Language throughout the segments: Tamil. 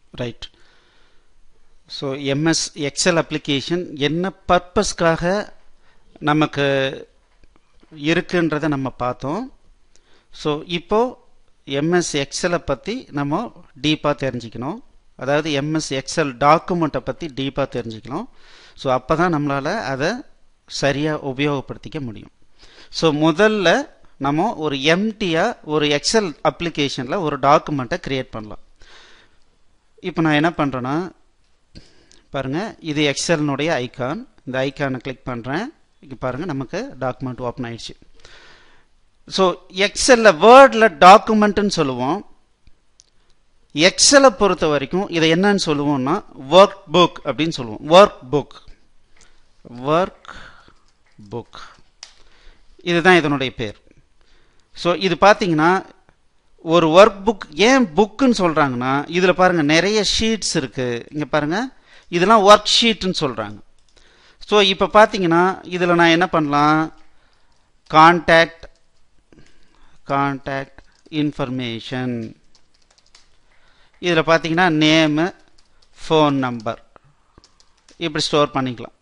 right so MS Excel application என்ன பர்பஸ்க்காக நமக்கு இருக்குன்றதை நம்ம பார்த்தோம் ஸோ இப்போ எம்எஸ் எக்ஸலை பற்றி நம்ம டீப்பாக தெரிஞ்சுக்கணும் அதாவது எம்எஸ் எக்ஸல் டாக்குமெண்ட்டை பற்றி டீப்பாக தெரிஞ்சுக்கணும் ஸோ அப்போ தான் நம்மளால் அதை சரியாக உபயோகப்படுத்திக்க முடியும் ஸோ முதல்ல நம்ம ஒரு எம்டியாக ஒரு எக்ஸல் அப்ளிகேஷனில் ஒரு டாக்குமெண்ட்டை க்ரியேட் பண்ணலாம் இப்போ நான் என்ன பண்ணுறேன்னா பாருங்கள் இது எக்ஸல்னுடைய ஐக்கான் இந்த ஐக்கானை கிளிக் பண்ணுறேன் இங்கே பாருங்கள் நமக்கு டாக்குமெண்ட் ஓப்பன் ஆயிடுச்சு ஸோ எக்ஸலில் வேர்டில் டாக்குமெண்ட்டுன்னு சொல்லுவோம் எக்ஸலை பொறுத்த வரைக்கும் இதை என்னன்னு சொல்லுவோம்னா ஒர்க் புக் அப்படின்னு சொல்லுவோம் ஒர்க் புக் ஒர்க் புக் இதுதான் இதனுடைய பேர் ஸோ இது பார்த்தீங்கன்னா ஒரு ஒர்க் புக் ஏன் புக்குன்னு சொல்கிறாங்கன்னா இதில் பாருங்கள் நிறைய ஷீட்ஸ் இருக்குது இங்கே பாருங்கள் இதெல்லாம் ஒர்க் ஷீட்டுன்னு சொல்கிறாங்க ஸோ இப்போ பார்த்தீங்கன்னா இதில் நான் என்ன பண்ணலாம் கான்டாக்ட் கான்டாக்ட் இன்ஃபர்மேஷன் இதில் பார்த்தீங்கன்னா நேமு ஃபோன் நம்பர் இப்படி ஸ்டோர் பண்ணிக்கலாம்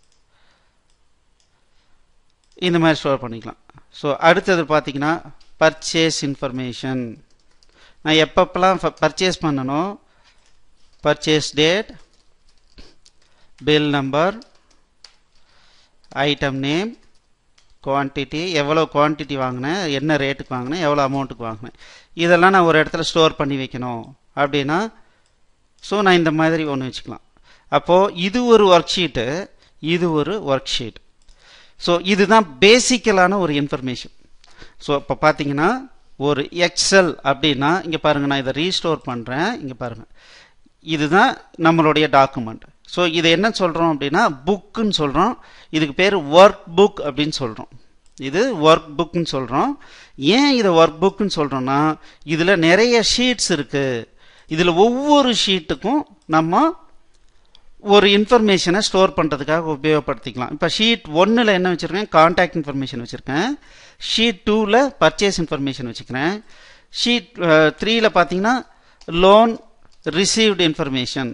இந்த மாதிரி ஸ்டோர் பண்ணிக்கலாம் ஸோ அடுத்தது பார்த்தீங்கன்னா பர்ச்சேஸ் இன்ஃபர்மேஷன் நான் எப்பப்பெல்லாம் பர்ச்சேஸ் பண்ணணும் purchase date bill number item name quantity எவ்வளோ குவான்டிட்டி வாங்கினேன் என்ன ரேட்டுக்கு வாங்கினேன் எவ்வளோ அமௌண்ட்டுக்கு வாங்கினேன் இதெல்லாம் நான் ஒரு இடத்துல ஸ்டோர் பண்ணி வைக்கணும் அப்படின்னா ஸோ நான் இந்த மாதிரி ஒன்று வச்சுக்கலாம் அப்போது இது ஒரு ஒர்க் ஷீட்டு இது ஒரு ஒர்க் ஷீட் ஸோ இதுதான் பேசிக்கலான ஒரு இன்ஃபர்மேஷன் ஸோ இப்போ பார்த்தீங்கன்னா ஒரு எக்ஸல் அப்படின்னா இங்கே பாருங்கள் நான் இதை ரீஸ்டோர் பண்ணுறேன் இங்கே பாருங்கள் இதுதான் நம்மளுடைய டாக்குமெண்ட் ஸோ இதை என்ன சொல்கிறோம் அப்படின்னா புக்குன்னு சொல்கிறோம் இதுக்கு பேர் ஒர்க் புக் அப்படின்னு சொல்கிறோம் இது ஒர்க் புக்குன்னு சொல்கிறோம் ஏன் இதை ஒர்க் புக்குன்னு சொல்கிறோன்னா இதில் நிறைய ஷீட்ஸ் இருக்குது இதில் ஒவ்வொரு ஷீட்டுக்கும் நம்ம ஒரு இன்ஃபர்மேஷனை ஸ்டோர் பண்ணுறதுக்காக உபயோகப்படுத்திக்கலாம் இப்போ ஷீட் ஒன்றில் என்ன வச்சுருக்கேன் கான்டாக்ட் இன்ஃபர்மேஷன் வச்சுருக்கேன் ஷீட் டூவில் பர்ச்சேஸ் இன்ஃபர்மேஷன் வச்சுக்கிறேன் ஷீட் த்ரீயில் பார்த்தீங்கன்னா லோன் ரிசீவ்டு இன்ஃபர்மேஷன்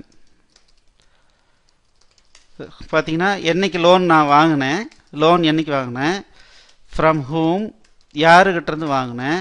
பார்த்தீங்கன்னா என்னைக்கு லோன் நான் வாங்கினேன் லோன் என்னைக்கு வாங்கினேன் ஃப்ரம் ஹூம் யாருக்கிட்டேருந்து வாங்கினேன்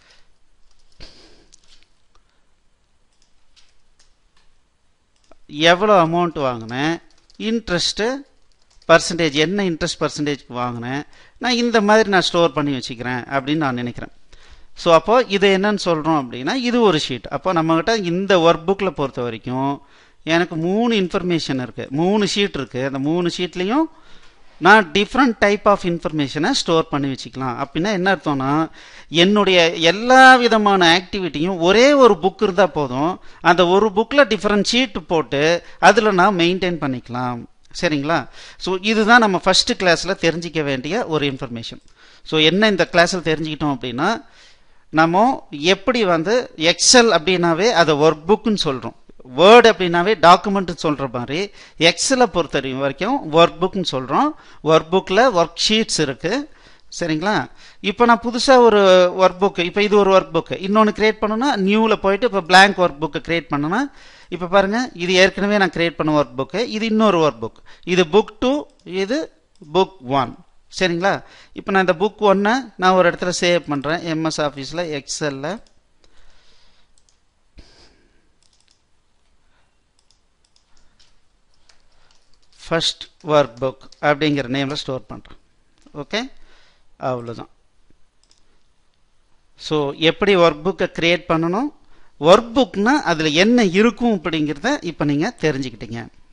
எவ்வளோ அமௌண்ட் வாங்கினேன் இன்ட்ரெஸ்ட்டு பர்சன்டேஜ் என்ன இன்ட்ரெஸ்ட் பர்சன்டேஜ்க்கு வாங்கினேன் நான் இந்த மாதிரி நான் ஸ்டோர் பண்ணி வச்சுக்கிறேன் அப்படின்னு நான் நினைக்கிறேன் ஸோ அப்போ இது என்னன்னு சொல்கிறோம் அப்படின்னா இது ஒரு ஷீட் அப்போ நம்மக்கிட்ட இந்த ஒர்க் புக்கில் பொறுத்த வரைக்கும் எனக்கு மூணு இன்ஃபர்மேஷன் இருக்குது மூணு ஷீட் இருக்குது அந்த மூணு ஷீட்லேயும் நான் டிஃப்ரெண்ட் டைப் ஆஃப் இன்ஃபர்மேஷனை ஸ்டோர் பண்ணி வச்சுக்கலாம் அப்படின்னா என்ன அர்த்தம்னா என்னுடைய எல்லா விதமான ஆக்டிவிட்டியும் ஒரே ஒரு புக் இருந்தால் போதும் அந்த ஒரு புக்கில் டிஃப்ரெண்ட் ஷீட் போட்டு அதில் நான் மெயின்டைன் பண்ணிக்கலாம் சரிங்களா ஸோ இதுதான் நம்ம ஃபஸ்ட்டு கிளாஸில் தெரிஞ்சிக்க வேண்டிய ஒரு இன்ஃபர்மேஷன் ஸோ என்ன இந்த கிளாஸில் தெரிஞ்சுக்கிட்டோம் அப்படின்னா நம்ம எப்படி வந்து எக்ஸல் அப்படின்னாவே அதை ஒர்க் புக்குன்னு சொல்கிறோம் வேர்டு அப்படின்னாவே டாக்குமெண்ட் சொல்கிற மாதிரி எக்ஸலை பொறுத்த வரைக்கும் ஒர்க் புக்னு சொல்கிறோம் ஒர்க் புக்கில் ஒர்க் ஷீட்ஸ் இருக்குது சரிங்களா இப்போ நான் புதுசாக ஒரு ஒர்க் புக்கு இப்போ இது ஒரு ஒர்க் புக்கு இன்னொன்று கிரியேட் பண்ணணும்னா நியூவில் போயிட்டு இப்போ பிளாங்க் ஒர்க் புக்கை கிரியேட் பண்ணணும்னா இப்போ பாருங்கள் இது ஏற்கனவே நான் கிரியேட் பண்ண ஒர்க் புக்கு இது இன்னொரு ஒர்க் புக் இது புக் டூ இது புக் ஒன் சரிங்களா இப்போ நான் இந்த புக் ஒன்னை நான் ஒரு இடத்துல சேவ் பண்ணுறேன் எம்எஸ் ஆஃபீஸில் எக்ஸலில் ஃபஸ்ட் ஒர்க் புக் அப்படிங்கிற நேமில் ஸ்டோர் பண்ணுறேன் ஓகே அவ்வளோதான் ஸோ எப்படி ஒர்க் புக்கை க்ரியேட் பண்ணணும் ஒர்க் புக்னா அதில் என்ன இருக்கும் அப்படிங்கிறத இப்போ நீங்கள் தெரிஞ்சுக்கிட்டீங்க